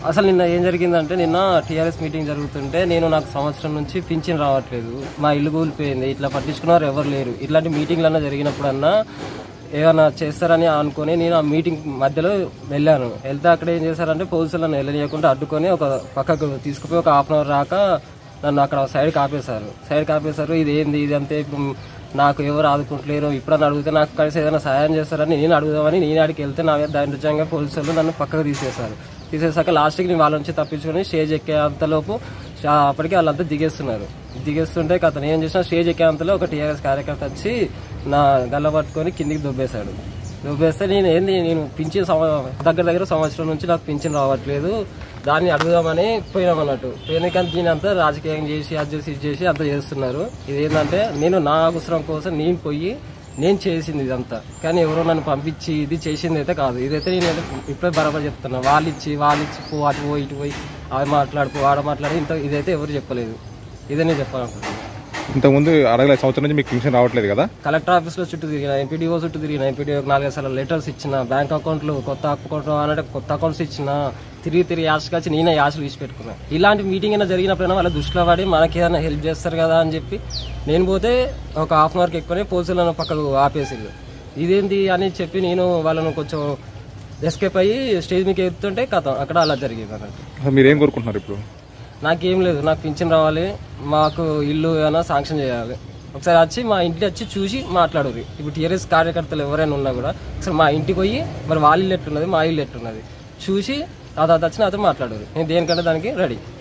అసలు నిన్న ఏం జరిగిందంటే నిన్న టీఆర్ఎస్ మీటింగ్ జరుగుతుంటే నేను నాకు సంవత్సరం నుంచి పింఛన్ రావట్లేదు మా ఇల్లు కూలిపోయింది ఇట్లా పట్టించుకున్నారు ఎవరు లేరు ఇట్లాంటి మీటింగ్లన్నా జరిగినప్పుడన్నా ఏమైనా చేస్తారని అనుకొని నేను ఆ మీటింగ్ మధ్యలో వెళ్ళాను వెళ్తే అక్కడ ఏం చేశారంటే పోలీసులను వెళ్ళనీయకుండా అడ్డుకొని ఒక పక్కకు తీసుకుపోయి ఒక హాఫ్ అన్ అవర్ రాక నన్ను అక్కడ సైడ్ కాపేశారు సైడ్ కాపేశారు ఇది ఏంది ఇది అంతే ఇప్పుడు నాకు ఎవరు ఆదుకుంటలేరు ఇప్పుడన్నా అడిగితే నాకు కలిసి ఏదైనా సహాయం చేస్తారని నేను అడుగుదామని నేను ఆడికి వెళ్తే నా మీద దాని నిజంగా పోలీసు వాళ్ళు నన్ను పక్కకు తీసేశారు తీసేసాక లాస్ట్కి నేను వాళ్ళ నుంచి తప్పించుకొని స్టేజ్ ఎక్కే అంతలోపు షా- అప్పటికి వాళ్ళంతా దిగేస్తున్నారు దిగేస్తుంటే అతను ఏం చేసినా స్టేజ్ ఎక్కే అంతలో ఒక టీఆర్ఎస్ కార్యకర్త వచ్చి నా గల్ల పట్టుకొని కిందికి దుబ్బేశాడు దుబ్బేస్తే నేను ఏంది నేను పింఛన్ సంవ- దగ్గర దగ్గర సంవత్సరం నుంచి నాకు పింఛన్ రావట్లేదు దాన్ని అడుగుదామని పోయినాం అన్నట్టు పోయినాకని దీని అంతా రాజకీయం చేసి అది చేసి ఇది చేసి అంతా చేస్తున్నారు ఇది ఏంటంటే నేను నా అవసరం కోసం నేను పోయి నేను చేసింది ఇదంతా కానీ ఎవరో నన్ను పంపించి ఇది చేసింది అయితే కాదు ఇదైతే నేను ఏదో ఇప్పుడే బరాబర్ చెప్తున్నా వాళ్ళు ఇచ్చి వాళ్ళు ఇచ్చి పో అటు పోయి ఇటు పోయి అవి మాట్లాడుకో ఆడ మాట్లాడి ఇంత ఇదైతే ఎవరు చెప్పలేదు ఇదే నేను చెప్పాలనుకుంటున్నాను ఇంతకుముందు అరవై సంవత్సరం నుంచి మీకు పింఛన్ రావట్లేదు కదా కలెక్టర్ ఆఫీస్ లో చుట్టూ తిరిగిన ఎంపీడీఓ చుట్టూ తిరిగిన ఎంపీడీఓ నాలుగైదు సార్లు లెటర్స్ ఇచ్చిన బ్యాంక్ అకౌంట్లు కొత్త అకౌంట్ అంటే కొత్త అకౌంట్స్ ఇచ్చిన తిరిగి తిరిగి యాసకి వచ్చి నేనే యాసలు తీసి పెట్టుకున్నా ఇలాంటి మీటింగ్ అయినా జరిగినప్పుడైనా వాళ్ళ దృష్టిలో పడి మనకి ఏదైనా హెల్ప్ చేస్తారు కదా అని చెప్పి నేను పోతే ఒక హాఫ్ అన్ అవర్కి ఎక్కువనే పోలీసులను పక్కకు ఆపేసింది ఇదేంటి అని చెప్పి నేను వాళ్ళను కొంచెం ఎస్కేప్ అయ్యి స్టేజ్ మీకు ఎక్కుతుంటే కథ అక్కడ అలా జరిగింది అన్నట్టు అసలు మీరు ఏం కోరుకుంటున్నారు ఇప్పుడు నాకేం లేదు నాకు పింఛన్ రావాలి మాకు ఇల్లు ఏమైనా శాంక్షన్ చేయాలి ఒకసారి వచ్చి మా ఇంటికి వచ్చి చూసి మాట్లాడరు ఇప్పుడు టీఆర్ఎస్ కార్యకర్తలు ఎవరైనా ఉన్నా కూడా ఒకసారి మా ఇంటికి పోయి మరి వాళ్ళ ఇల్లు ఎట్లున్నది మా ఇల్లు ఎట్లున్నది చూసి అతను వచ్చి నాతో మాట్లాడరు నేను దేనికంటే దానికి రెడీ